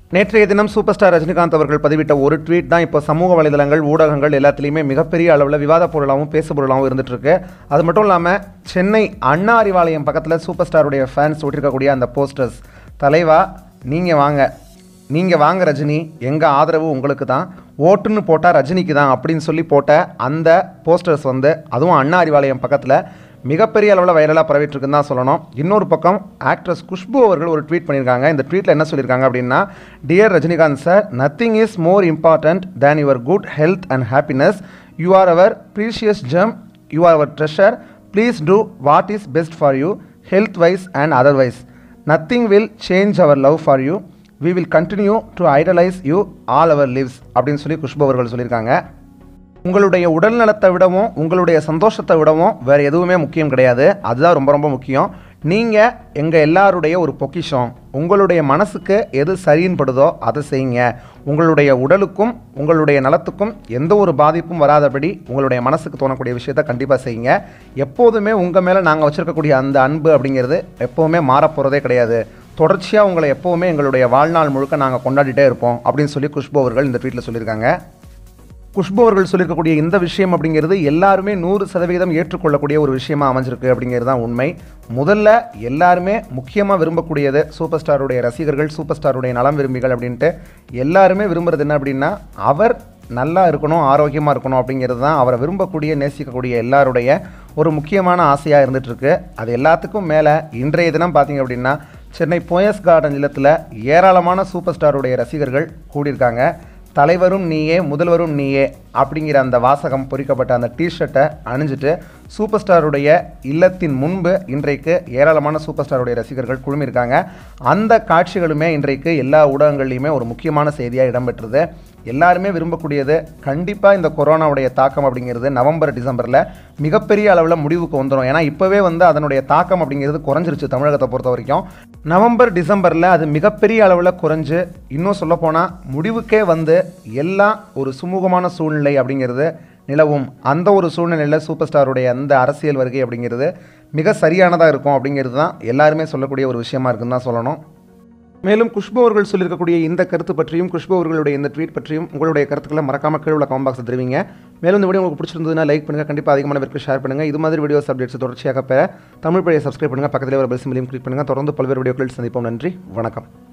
நேற்றைய தினம் super star Rajinikanth அவர்கள் பதிவிட்ட ஒரு ட்வீட் தான் இப்போ சமூக வலைதளங்கள் ஊடகங்கள் எல்லாத்துலேயுமே மிகப்பெரிய அளவில் விவாத பொருளாகவும் பேசு பொருளாகவும் இருந்துட்டு இருக்கு அது மட்டும் இல்லாமல் சென்னை அண்ணா அறிவாலயம் பக்கத்தில் சூப்பர் ஸ்டாருடைய ஃபேன்ஸ் விட்டிருக்கக்கூடிய அந்த போஸ்டர்ஸ் தலைவா நீங்கள் வாங்க நீங்கள் வாங்க ரஜினி எங்கள் ஆதரவு உங்களுக்கு தான் ஓட்டுன்னு போட்டால் ரஜினிக்கு தான் அப்படின்னு சொல்லி போட்ட அந்த போஸ்டர்ஸ் வந்து அதுவும் அண்ணா அறிவாலயம் பக்கத்தில் மிகப்பெரிய அளவில் வைரலாக பரவிட்டுருக்குன்னு தான் சொல்லணும் இன்னொரு பக்கம் ஆக்ட்ரஸ் குஷ்பு அவர்கள் ஒரு ட்வீட் பண்ணியிருக்காங்க இந்த ட்வீட்டில் என்ன சொல்லியிருக்காங்க அப்படின்னா dear Rajinikanth sir nothing is more important than your good health and happiness you are our precious gem you are our treasure please do what is best for you health wise and otherwise nothing will change our love for you we will continue to idolize you all our lives அப்படின்னு சொல்லி குஷ்பு அவர்கள் சொல்லியிருக்காங்க உங்களுடைய உடல் நலத்தை விடவும் உங்களுடைய சந்தோஷத்தை விடவும் வேறு எதுவுமே முக்கியம் கிடையாது அதுதான் ரொம்ப ரொம்ப முக்கியம் நீங்கள் எங்கள் எல்லாருடைய ஒரு பொக்கிஷம் உங்களுடைய மனசுக்கு எது சரின்னு படுதோ அதை செய்யுங்க உங்களுடைய உடலுக்கும் உங்களுடைய நலத்துக்கும் எந்த ஒரு பாதிப்பும் வராதபடி உங்களுடைய மனசுக்கு தோணக்கூடிய விஷயத்த கண்டிப்பாக செய்யுங்க எப்போதுமே உங்கள் மேலே நாங்கள் வச்சுருக்கக்கூடிய அந்த அன்பு அப்படிங்கிறது எப்போவுமே மாறப்போகிறதே கிடையாது தொடர்ச்சியாக உங்களை எப்போவுமே எங்களுடைய வாழ்நாள் முழுக்க நாங்கள் கொண்டாடிட்டே இருப்போம் அப்படின்னு சொல்லி குஷ்பு அவர்கள் இந்த ட்வீட்டில் சொல்லியிருக்காங்க குஷ்பு அவர்கள் சொல்லியிருக்கக்கூடிய இந்த விஷயம் அப்படிங்கிறது எல்லாருமே நூறு சதவீதம் ஏற்றுக்கொள்ளக்கூடிய ஒரு விஷயமா அமைஞ்சிருக்கு அப்படிங்கிறது தான் உண்மை முதல்ல எல்லாருமே முக்கியமாக விரும்பக்கூடியது சூப்பர் ஸ்டாருடைய ரசிகர்கள் சூப்பர் ஸ்டாருடைய நலம் விரும்பிகள் அப்படின்ட்டு எல்லாருமே விரும்புறது என்ன அப்படின்னா அவர் நல்லா இருக்கணும் ஆரோக்கியமாக இருக்கணும் அப்படிங்கிறது தான் அவரை விரும்பக்கூடிய நேசிக்கக்கூடிய எல்லாருடைய ஒரு முக்கியமான ஆசையாக இருந்துட்டு இருக்கு அது எல்லாத்துக்கும் மேலே இன்றைய தினம் பார்த்தீங்க அப்படின்னா சென்னை போயஸ் கார்டன் இல்லத்தில் ஏராளமான சூப்பர் ஸ்டாருடைய ரசிகர்கள் கூடியிருக்காங்க தலைவரும் நீயே முதல்வரும் நீயே அப்படிங்கிற அந்த வாசகம் பொறிக்கப்பட்ட அந்த டிஷர்ட்டை அணிஞ்சிட்டு சூப்பர் ஸ்டாருடைய இல்லத்தின் முன்பு இன்றைக்கு ஏராளமான சூப்பர் ஸ்டாருடைய ரசிகர்கள் குழுமியிருக்காங்க அந்த காட்சிகளுமே இன்றைக்கு எல்லா ஊடகங்கள்லையுமே ஒரு முக்கியமான செய்தியாக இடம்பெற்றது எல்லாருமே விரும்பக்கூடியது கண்டிப்பாக இந்த கொரோனாவுடைய தாக்கம் அப்படிங்கிறது நவம்பர் டிசம்பரில் மிகப்பெரிய அளவில் முடிவுக்கு வந்துடும் ஏன்னா இப்போவே வந்து அதனுடைய தாக்கம் அப்படிங்கிறது குறைஞ்சிருச்சு தமிழகத்தை பொறுத்த வரைக்கும் நவம்பர் டிசம்பரில் அது மிகப்பெரிய அளவில் குறைஞ்சு இன்னும் சொல்லப்போனால் முடிவுக்கே வந்து எல்லாம் ஒரு சுமூகமான சூழ்நிலை அப்படிங்கிறது நிலவும் அந்த ஒரு சூழ்நிலையில் சூப்பர் ஸ்டாருடைய அந்த அரசியல் வருகை அப்படிங்கிறது மிக சரியானதாக இருக்கும் அப்படிங்கிறது தான் எல்லாருமே சொல்லக்கூடிய ஒரு விஷயமா இருக்குன்னு தான் சொல்லணும் மேலும் குஷ்பு அவர்கள் சொல்லியிருக்கக்கூடிய இந்த கருத்து பற்றியும் குஷ்பு அவர்களுடைய இந்த ட்வீட் பற்றியும் உங்களுடைய கருத்துக்களை மறக்காம கீழே உள்ள கமெண்ட் பாக்ஸ் தெரிவிங்க மேலும் இந்த வீடியோ உங்களுக்கு பிடிச்சிருந்ததுன்னா லைக் பண்ணுங்க கண்டிப்பாக அதிகமான பேருக்கு ஷேர் பண்ணுங்க இது மாதிரி வீடியோஸ் அப்டேட்ஸ் தொடர்ச்சியாக பெற தமிழ் பழைய சப்ஸ்கிரைப் பண்ணுங்க பக்கத்தில் ஒரு பெல் சிம்பிளையும் கிளிக் பண்ணுங்க தொடர்ந்து பல்வேறு வீடியோக்களில் சந்திப்போம் நன்றி வணக்கம்